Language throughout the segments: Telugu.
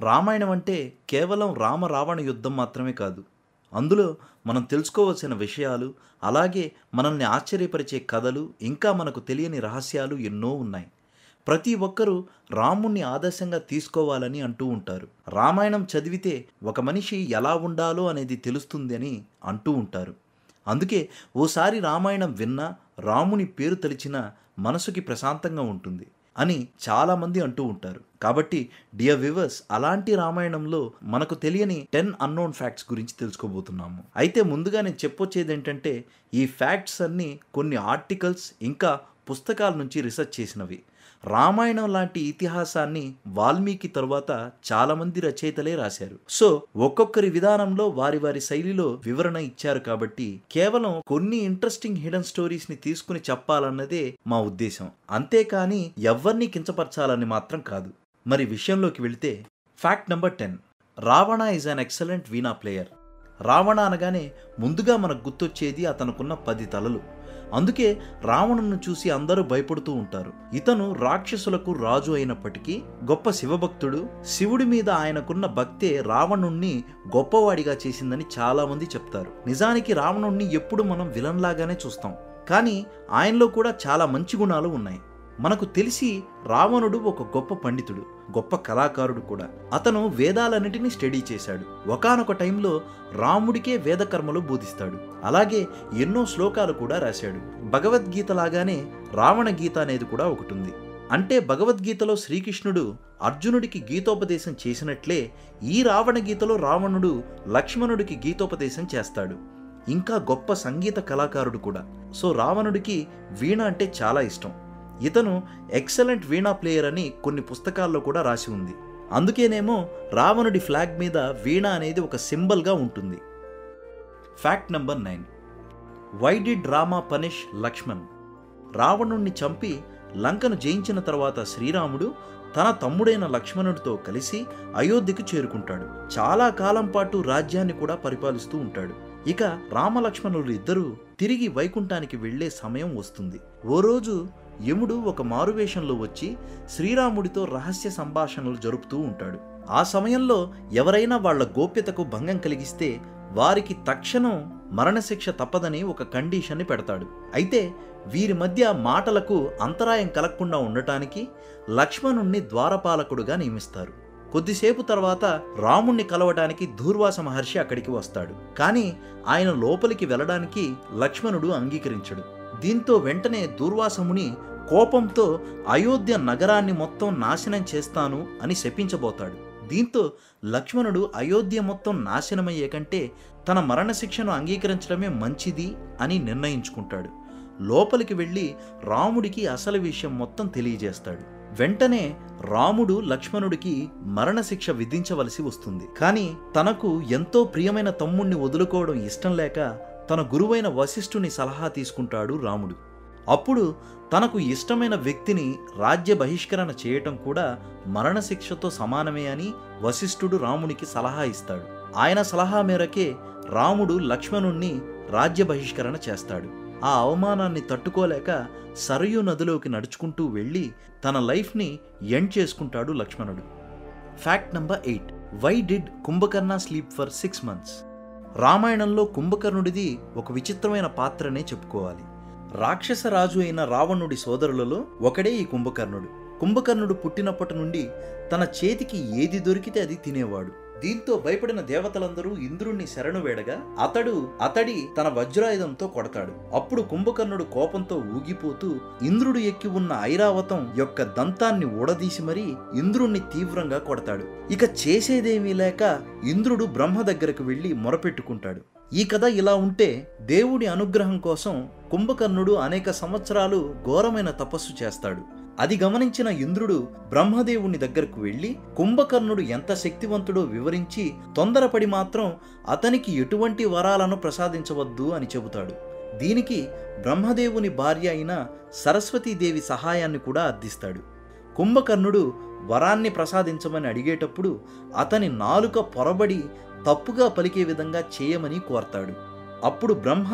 రామాయణం అంటే కేవలం రామ రావణ యుద్ధం మాత్రమే కాదు అందులో మనం తెలుసుకోవాల్సిన విషయాలు అలాగే మనల్ని ఆశ్చర్యపరిచే కథలు ఇంకా మనకు తెలియని రహస్యాలు ఎన్నో ఉన్నాయి ప్రతి ఒక్కరూ రాముణ్ణి ఆదర్శంగా తీసుకోవాలని అంటూ ఉంటారు రామాయణం చదివితే ఒక మనిషి ఎలా ఉండాలో అనేది తెలుస్తుంది అని అంటూ ఉంటారు అందుకే ఓసారి రామాయణం విన్నా రాముని పేరు తలిచినా మనసుకి ప్రశాంతంగా ఉంటుంది అని చాలామంది అంటూ ఉంటారు కాబట్టి డియర్ వివర్స్ అలాంటి రామాయణంలో మనకు తెలియని టెన్ అన్నోన్ ఫ్యాక్ట్స్ గురించి తెలుసుకోబోతున్నాము అయితే ముందుగా నేను చెప్పొచ్చేది ఏంటంటే ఈ ఫ్యాక్ట్స్ అన్నీ కొన్ని ఆర్టికల్స్ ఇంకా పుస్తకాల నుంచి రీసెర్చ్ చేసినవి రామాయణం లాంటి ఇతిహాసాన్ని వాల్మీకి తరువాత చాలామంది రచయితలే రాశారు సో ఒక్కొక్కరి విధానంలో వారి వారి శైలిలో వివరణ ఇచ్చారు కాబట్టి కేవలం కొన్ని ఇంట్రెస్టింగ్ హిడెన్ స్టోరీస్ ని తీసుకుని చెప్పాలన్నదే మా ఉద్దేశం అంతేకాని ఎవరిని కించపరచాలని మాత్రం కాదు మరి విషయంలోకి వెళితే fact number ten Ravana is an excellent veena player Ravana అనగానే ముందుగా మనకు గుర్తొచ్చేది అతనుకున్న పది తలలు అందుకే రావణును చూసి అందరూ భయపడుతూ ఉంటారు ఇతను రాక్షసులకు రాజు అయినప్పటికీ గొప్ప శివభక్తుడు శివుడి మీద ఆయనకున్న భక్తే రావణుణ్ణి గొప్పవాడిగా చేసిందని చాలామంది చెప్తారు నిజానికి రావణుణ్ణి ఎప్పుడు మనం విలన్ లాగానే చూస్తాం కానీ ఆయనలో కూడా చాలా మంచి గుణాలు ఉన్నాయి మనకు తెలిసి రావణుడు ఒక గొప్ప పండితుడు గొప్ప కళాకారుడు కూడా అతను వేదాలన్నిటినీ స్టడీ చేశాడు ఒకానొక టైంలో రాముడికే వేదకర్మలు బోధిస్తాడు అలాగే ఎన్నో శ్లోకాలు కూడా రాశాడు భగవద్గీత లాగానే రావణ గీత అనేది కూడా ఒకటి ఉంది అంటే భగవద్గీతలో శ్రీకృష్ణుడు అర్జునుడికి గీతోపదేశం చేసినట్లే ఈ రావణ గీతలో రావణుడు లక్ష్మణుడికి గీతోపదేశం చేస్తాడు ఇంకా గొప్ప సంగీత కళాకారుడు కూడా సో రావణుడికి వీణ అంటే చాలా ఇష్టం ఇతను ఎక్సలెంట్ వీణా ప్లేయర్ అని కొన్ని పుస్తకాల్లో కూడా రాసి ఉంది అందుకేనేమో రావణుడి ఫ్లాగ్ మీద వీణ అనేది ఒక సింబల్గా ఉంటుంది fact number nine why did Rama punish Lakshman రావణుణ్ణి చంపి లంకను జయించిన తర్వాత శ్రీరాముడు తన తమ్ముడైన లక్ష్మణుడితో కలిసి అయోధ్యకు చేరుకుంటాడు చాలా కాలం పాటు రాజ్యాన్ని కూడా పరిపాలిస్తూ ఉంటాడు ఇక రామలక్ష్మణులు ఇద్దరూ తిరిగి వైకుంఠానికి వెళ్లే సమయం వస్తుంది ఓ రోజు యముడు ఒక మారువేషంలో వచ్చి శ్రీరాముడితో రహస్య సంభాషణలు జరుపుతూ ఉంటాడు ఆ సమయంలో ఎవరైనా వాళ్ల గోప్యతకు భంగం కలిగిస్తే వారికి తక్షణం మరణశిక్ష తప్పదని ఒక కండిషన్ని పెడతాడు అయితే వీరి మధ్య మాటలకు అంతరాయం కలగకుండా ఉండటానికి లక్ష్మణుణ్ణి ద్వారపాలకుడుగా నియమిస్తారు కొద్దిసేపు తర్వాత రాముణ్ణి కలవడానికి దూర్వాస మహర్షి అక్కడికి వస్తాడు కానీ ఆయన లోపలికి వెళ్ళడానికి లక్ష్మణుడు అంగీకరించడు దీంతో వెంటనే దూర్వాసముని కోపంతో అయోధ్య నగరాన్ని మొత్తం నాశనం చేస్తాను అని శపించబోతాడు దీంతో లక్ష్మణుడు అయోధ్య మొత్తం నాశనమయ్యే కంటే తన మరణశిక్షను అంగీకరించడమే మంచిది అని నిర్ణయించుకుంటాడు లోపలికి వెళ్ళి రాముడికి అసలు విషయం మొత్తం తెలియజేస్తాడు వెంటనే రాముడు లక్ష్మణుడికి మరణశిక్ష విధించవలసి వస్తుంది కానీ తనకు ఎంతో ప్రియమైన తమ్ముణ్ణి వదులుకోవడం ఇష్టం లేక తన గురువైన వశిష్ఠుని సలహా తీసుకుంటాడు రాముడు అప్పుడు తనకు ఇష్టమైన వ్యక్తిని రాజ్య బహిష్కరణ చేయటం కూడా మరణశిక్షతో సమానమే అని వశిష్ఠుడు రామునికి సలహా ఇస్తాడు ఆయన సలహా మేరకే రాముడు లక్ష్మణుణ్ణి రాజ్య బహిష్కరణ చేస్తాడు ఆ అవమానాన్ని తట్టుకోలేక సరయూ నదిలోకి నడుచుకుంటూ వెళ్ళి తన లైఫ్ని ఎండ్ చేసుకుంటాడు లక్ష్మణుడు fact number eight why did Kumbhakarna sleep for six months రామాయణంలో కుంభకర్ణుడిది ఒక విచిత్రమైన పాత్రనే చెప్పుకోవాలి రాక్షస రాజు అయిన రావణుడి సోదరులలో ఒకడే ఈ కుంభకర్ణుడు కుంభకర్ణుడు పుట్టినప్పటి నుండి తన చేతికి ఏది దొరికితే అది తినేవాడు దీంతో భయపడిన దేవతలందరూ ఇంద్రుణ్ణి శరణు వేడగా అతడు అతడి తన వజ్రాయుధంతో కొడతాడు అప్పుడు కుంభకర్ణుడు కోపంతో ఊగిపోతూ ఇంద్రుడు ఎక్కి ఉన్న ఐరావతం యొక్క దంతాన్ని ఊడదీసి మరీ ఇంద్రుణ్ణి తీవ్రంగా కొడతాడు ఇక చేసేదేమీ లేక ఇంద్రుడు బ్రహ్మ దగ్గరకు వెళ్లి మొరపెట్టుకుంటాడు ఈ కథ ఇలా ఉంటే దేవుడి అనుగ్రహం కోసం కుంభకర్ణుడు అనేక సంవత్సరాలు ఘోరమైన తపస్సు చేస్తాడు అది గమనించిన ఇంద్రుడు బ్రహ్మదేవుని దగ్గరకు వెళ్ళి కుంభకర్ణుడు ఎంత శక్తివంతుడో వివరించి తొందరపడి మాత్రం అతనికి ఎటువంటి వరాలను ప్రసాదించవద్దు అని చెబుతాడు దీనికి బ్రహ్మదేవుని భార్య అయిన సరస్వతీదేవి సహాయాన్ని కూడా అర్థిస్తాడు కుంభకర్ణుడు వరాన్ని ప్రసాదించమని అడిగేటప్పుడు అతని నాలుక పొరబడి తప్పుగా పలికే విధంగా చేయమని కోరతాడు అప్పుడు బ్రహ్మ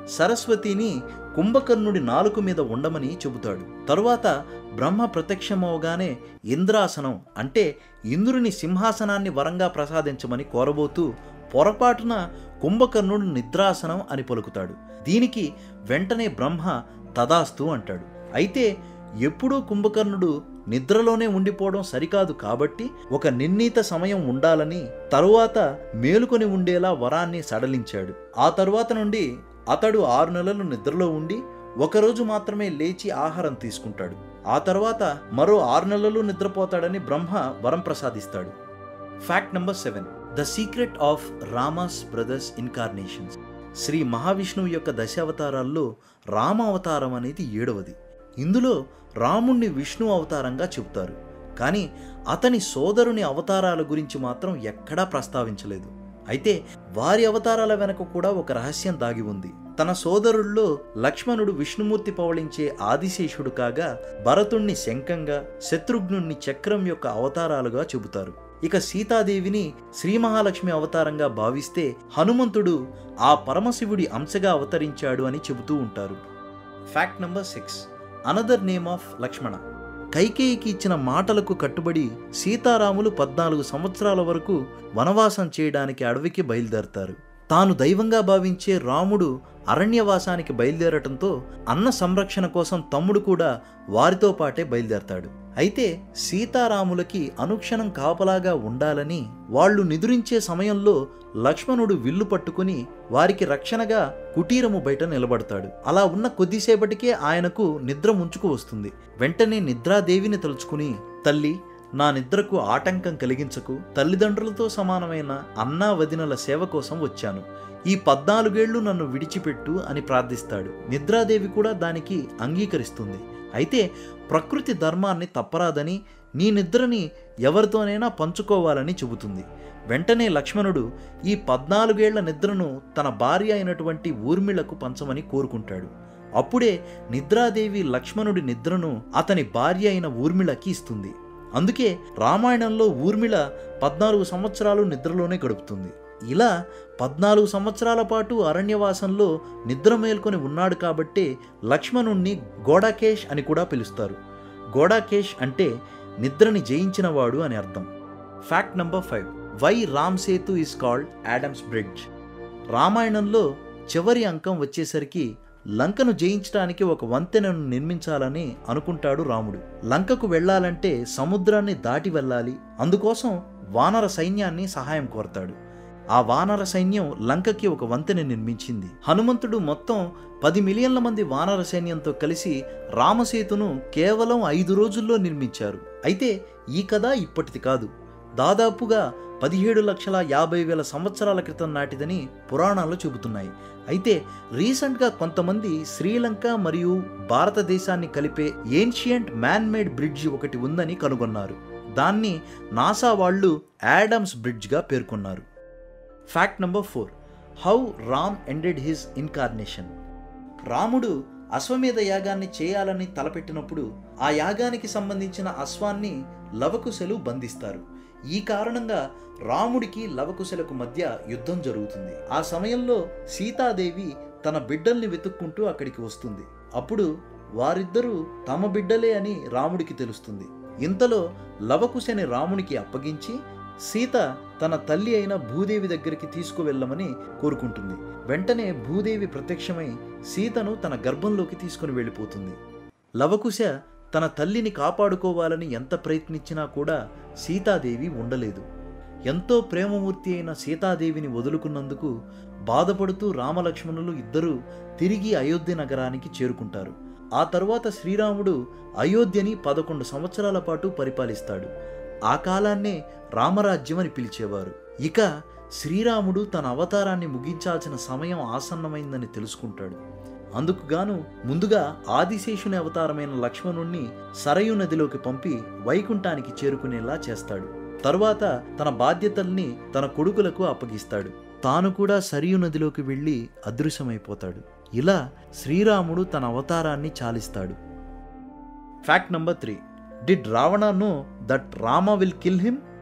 సరస్వతిని కుంభకర్ణుడి నాలుక మీద ఉండమని చెబుతాడు తరువాత బ్రహ్మ ప్రత్యక్షమవగానే ఇంద్రాసనం అంటే ఇంద్రుని సింహాసనాన్ని వరంగా ప్రసాదించమని కోరబోతూ పొరపాటున కుంభకర్ణుడు నిద్రాసనం అని పలుకుతాడు దీనికి వెంటనే బ్రహ్మ తదాస్తు అంటాడు అయితే ఎప్పుడూ కుంభకర్ణుడు నిద్రలోనే ఉండిపోవడం సరికాదు కాబట్టి ఒక నిర్ణీత సమయం ఉండాలని తరువాత మేలుకొని ఉండేలా వరాన్ని సడలించాడు ఆ తరువాత నుండి అతడు ఆరు నెలలు నిద్రలో ఉండి ఒకరోజు మాత్రమే లేచి ఆహారం తీసుకుంటాడు ఆ తర్వాత మరో ఆరు నెలలు నిద్రపోతాడని బ్రహ్మ వరం ప్రసాదిస్తాడు fact number seven the secret of Rama's brothers incarnations Shri మహావిష్ణువు యొక్క దశావతారాల్లో రామ అవతారం అనేది ఏడవది ఇందులో రాముణ్ణి విష్ణు అవతారంగా చెబుతారు కానీ అతని సోదరుని అవతారాల గురించి మాత్రం ఎక్కడా ప్రస్తావించలేదు అయితే వారి అవతారాల వెనక కూడా ఒక రహస్యం దాగి ఉంది తన సోదరుల్లో లక్ష్మణుడు విష్ణుమూర్తి పవళించే ఆదిశేషుడు కాగా భరతుణ్ణి శంఖంగా శత్రుఘ్నుణ్ణి చక్రం యొక్క అవతారాలుగా చెబుతారు ఇక సీతాదేవిని శ్రీ మహాలక్ష్మి అవతారంగా భావిస్తే హనుమంతుడు ఆ పరమశివుడి అంశగా అవతరించాడు అని చెబుతూ ఉంటారు fact number six another name of Lakshmana కైకేయికి ఇచ్చిన మాటలకు కట్టుబడి సీతారాములు పద్నాలుగు సంవత్సరాల వరకు వనవాసం చేయడానికి అడవికి బయలుదేరతారు తాను దైవంగా భావించే రాముడు అరణ్యవాసానికి బయలుదేరటంతో అన్న సంరక్షణ కోసం తమ్ముడు కూడా వారితో పాటే బయలుదేరతాడు అయితే సీతారాములకి అనుక్షణం కాపలాగా ఉండాలని వాళ్ళు నిదురించే సమయంలో లక్ష్మణుడు విల్లు పట్టుకుని వారికి రక్షణగా కుటీరము బయట నిలబడతాడు అలా ఉన్న కొద్దిసేపటికే ఆయనకు నిద్ర ముంచుకు వస్తుంది వెంటనే నిద్రాదేవిని తలుచుకుని తల్లి నా నిద్రకు ఆటంకం కలిగించకు తల్లిదండ్రులతో సమానమైన అన్నా వదినల సేవ కోసం వచ్చాను ఈ పద్నాలుగేళ్లు నన్ను విడిచిపెట్టు అని ప్రార్థిస్తాడు నిద్రాదేవి కూడా దానికి అంగీకరిస్తుంది అయితే ప్రకృతి ధర్మాన్ని తప్పరాదని నీ నిద్రని ఎవరితోనైనా పంచుకోవాలని చెబుతుంది వెంటనే లక్ష్మణుడు ఈ పద్నాలుగేళ్ల నిద్రను తన భార్య అయినటువంటి ఊర్మిళకు పంచమని కోరుకుంటాడు అప్పుడే నిద్రాదేవి లక్ష్మణుడి నిద్రను అతని భార్య అయిన ఊర్మిళకి ఇస్తుంది అందుకే రామాయణంలో ఊర్మిళ పద్నాలుగు సంవత్సరాలు నిద్రలోనే గడుపుతుంది ఇలా పద్నాలుగు సంవత్సరాల పాటు అరణ్యవాసంలో నిద్ర మేల్కొని ఉన్నాడు కాబట్టే లక్ష్మణుణ్ణి గోడాకేష్ అని కూడా పిలుస్తారు గోడాకేష్ అంటే నిద్రని జయించినవాడు అని అర్థం fact number five why Ram Setu is called Adam's bridge రామాయణంలో చివరి అంకం వచ్చేసరికి లంకను జయించడానికి ఒక వంతెనను నిర్మించాలని అనుకుంటాడు రాముడు లంకకు వెళ్ళాలంటే సముద్రాన్ని దాటి వెళ్ళాలి అందుకోసం వానర సైన్యాన్ని సహాయం కోరతాడు ఆ వానర సైన్యం లంకకి ఒక వంతెన నిర్మించింది హనుమంతుడు మొత్తం పది మిలియన్ల మంది వానర సైన్యంతో కలిసి రామసేతును కేవలం ఐదు రోజుల్లో నిర్మించారు అయితే ఈ కథ ఇప్పటిది కాదు దాదాపుగా పదిహేడు లక్షల యాభై వేల సంవత్సరాల క్రితం నాటిదని పురాణాలు చెబుతున్నాయి అయితే రీసెంట్గా కొంతమంది శ్రీలంక మరియు భారతదేశాన్ని కలిపే ఏన్షియంట్ మ్యాన్ మేడ్ బ్రిడ్జ్ ఒకటి ఉందని కనుగొన్నారు దాన్ని నాసా వాళ్ళు యాడమ్స్ బ్రిడ్జ్గా పేర్కొన్నారు fact number four how Ram ended his incarnation రాముడు అశ్వమేధ యాగాన్ని చేయాలని తలపెట్టినప్పుడు ఆ యాగానికి సంబంధించిన అశ్వాన్ని లవకుశలు బంధిస్తారు ఈ కారణంగా రాముడికి లవకుశలకు మధ్య యుద్ధం జరుగుతుంది ఆ సమయంలో సీతాదేవి తన బిడ్డల్ని వెతుక్కుంటూ అక్కడికి వస్తుంది అప్పుడు వారిద్దరూ తమ బిడ్డలే అని రాముడికి తెలుస్తుంది ఇంతలో లవకుశని రామునికి అప్పగించి సీత తన తల్లి అయిన భూదేవి దగ్గరికి తీసుకువెళ్ళమని కోరుకుంటుంది వెంటనే భూదేవి ప్రత్యక్షమై సీతను తన గర్భంలోకి తీసుకుని వెళ్ళిపోతుంది లవకుశ తన తల్లిని కాపాడుకోవాలని ఎంత ప్రయత్నించినా కూడా సీతాదేవి ఉండలేదు ఎంతో ప్రేమమూర్తి అయిన సీతాదేవిని వదులుకున్నందుకు బాధపడుతూ రామలక్ష్మణులు ఇద్దరూ తిరిగి అయోధ్య నగరానికి చేరుకుంటారు ఆ తరువాత శ్రీరాముడు అయోధ్యని పదకొండు సంవత్సరాల పాటు పరిపాలిస్తాడు ఆ కాలాన్నే రామరాజ్యం అని పిలిచేవారు ఇక శ్రీరాముడు తన అవతారాన్ని ముగించాల్సిన సమయం ఆసన్నమైందని తెలుసుకుంటాడు అందుకు గాను ముందుగా ఆదిశేషుని అవతారమైన లక్ష్మణుణ్ణి సరయు నదిలోకి పంపి వైకుంఠానికి చేరుకునేలా చేస్తాడు తరువాత తన బాధ్యతల్ని తన కొడుకులకు అప్పగిస్తాడు తాను కూడా సరియు నదిలోకి వెళ్ళి అదృశ్యమైపోతాడు ఇలా శ్రీరాముడు తన అవతారాన్ని చాలిస్తాడు fact number three did Ravana know that Rama will kill him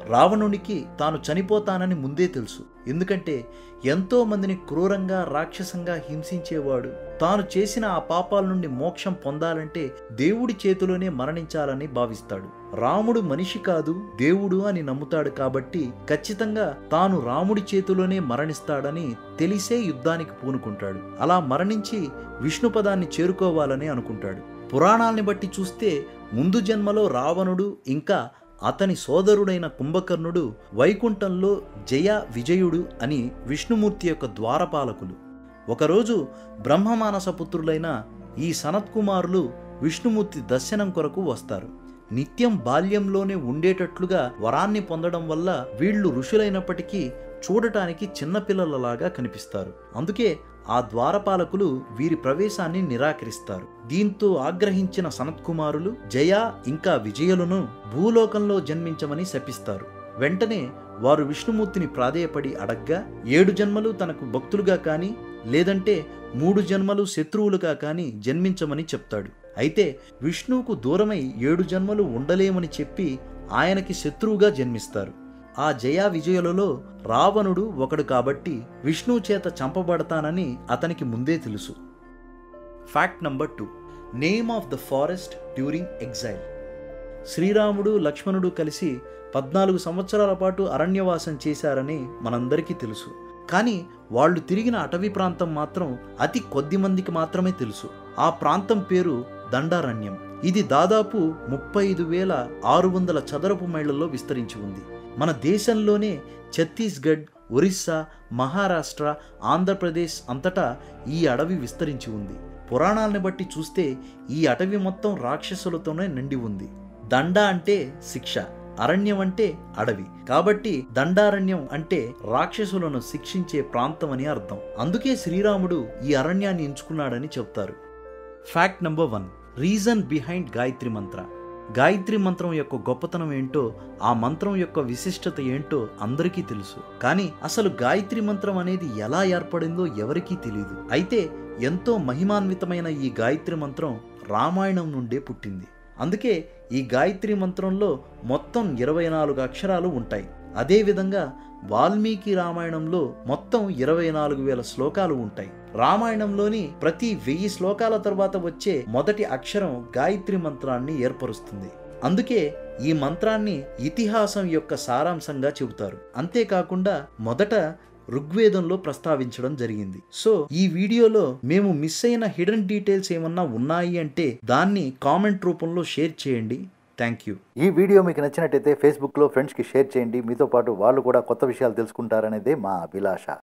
రావణునికి తాను చనిపోతానని ముందే తెలుసు ఎందుకంటే ఎంతో మందిని క్రూరంగా రాక్షసంగా హింసించేవాడు తాను చేసిన ఆ పాపాల నుండి మోక్షం పొందాలంటే దేవుడి చేతిలోనే మరణించాలని భావిస్తాడు రాముడు మనిషి కాదు దేవుడు అని నమ్ముతాడు కాబట్టి ఖచ్చితంగా తాను రాముడి చేతిలోనే మరణిస్తాడని తెలిసే యుద్ధానికి పూనుకుంటాడు అలా మరణించి విష్ణుపదాన్ని చేరుకోవాలని అనుకుంటాడు పురాణాల్ని బట్టి చూస్తే ముందు జన్మలో రావణుడు ఇంకా అతని సోదరుడైన కుంభకర్ణుడు వైకుంఠంలో జయ విజయుడు అని విష్ణుమూర్తి యొక్క ద్వారపాలకులు ఒకరోజు బ్రహ్మమానస పుత్రులైన ఈ సనత్కుమారులు విష్ణుమూర్తి దర్శనం కొరకు వస్తారు నిత్యం బాల్యంలోనే ఉండేటట్లుగా వరాన్ని పొందడం వల్ల వీళ్ళు ఋషులైనప్పటికీ చూడటానికి చిన్నపిల్లలలాగా కనిపిస్తారు అందుకే ఆ ద్వారపాలకులు వీరి ప్రవేశాన్ని నిరాకరిస్తారు దీంతో ఆగ్రహించిన సనత్కుమారులు జయ ఇంకా విజయులను భూలోకంలో జన్మించమని శపిస్తారు వెంటనే వారు విష్ణుమూర్తిని ప్రాధేయపడి అడగ్గా ఏడు జన్మలు తనకు భక్తులుగా కానీ లేదంటే మూడు జన్మలు శత్రువులుగా కానీ జన్మించమని చెప్తాడు అయితే విష్ణువుకు దూరమై ఏడు జన్మలు ఉండలేమని చెప్పి ఆయనకి శత్రువుగా జన్మిస్తారు ఆ జయ విజయులలో రావణుడు ఒకడు కాబట్టి విష్ణు చేత చంపబడతానని అతనికి ముందే తెలుసు fact number two name of the forest during exile శ్రీరాముడు లక్ష్మణుడు కలిసి పద్నాలుగు సంవత్సరాల పాటు అరణ్యవాసం చేశారని మనందరికీ తెలుసు కానీ వాళ్ళు తిరిగిన అటవీ ప్రాంతం మాత్రం అతి కొద్ది మందికి మాత్రమే తెలుసు ఆ ప్రాంతం పేరు దండారణ్యం ఇది దాదాపు ముప్పై ఐదు వేల ఆరు వందల చదరపు మైళ్లలో విస్తరించి ఉంది మన దేశంలోనే ఛత్తీస్గఢ్ ఒరిస్సా మహారాష్ట్ర ఆంధ్రప్రదేశ్ అంతటా ఈ అడవి విస్తరించి ఉంది పురాణాలను బట్టి చూస్తే ఈ అటవీ మొత్తం రాక్షసులతోనే నిండి ఉంది దండ అంటే శిక్ష అరణ్యం అంటే అడవి కాబట్టి దండారణ్యం అంటే రాక్షసులను శిక్షించే ప్రాంతం అని అర్థం అందుకే శ్రీరాముడు ఈ అరణ్యాన్ని ఎంచుకున్నాడని చెప్తారు fact number one reason behind Gayatri mantra Gayatri మంత్రం యొక్క గొప్పతనం ఏంటో ఆ మంత్రం యొక్క విశిష్టత ఏంటో అందరికీ తెలుసు కానీ అసలు గాయత్రి మంత్రం అనేది ఎలా ఏర్పడిందో ఎవరికీ తెలియదు అయితే ఎంతో మహిమాన్వితమైన ఈ గాయత్రి మంత్రం రామాయణం నుండే పుట్టింది అందుకే ఈ గాయత్రి మంత్రంలో మొత్తం ఇరవై నాలుగు అక్షరాలు ఉంటాయి అదేవిధంగా వాల్మీకి రామాయణంలో మొత్తం ఇరవై నాలుగు వేల శ్లోకాలు ఉంటాయి రామాయణంలోని ప్రతి వెయ్యి శ్లోకాల తర్వాత వచ్చే మొదటి అక్షరం గాయత్రి మంత్రాన్ని ఏర్పరుస్తుంది అందుకే ఈ మంత్రాన్ని ఇతిహాసం యొక్క సారాంశంగా చెబుతారు అంతేకాకుండా మొదట ఋగ్వేదంలో ప్రస్తావించడం జరిగింది సో ఈ వీడియోలో మేము మిస్ అయిన హిడెన్ డీటెయిల్స్ ఏమన్నా ఉన్నాయి అంటే దాన్ని కామెంట్ రూపంలో షేర్ చేయండి థ్యాంక్ యూ ఈ వీడియో మీకు నచ్చినట్టయితే ఫేస్బుక్లో ఫ్రెండ్స్కి షేర్ చేయండి మీతో పాటు వాళ్ళు కూడా కొత్త విషయాలు తెలుసుకుంటారనేదే మా అభిలాష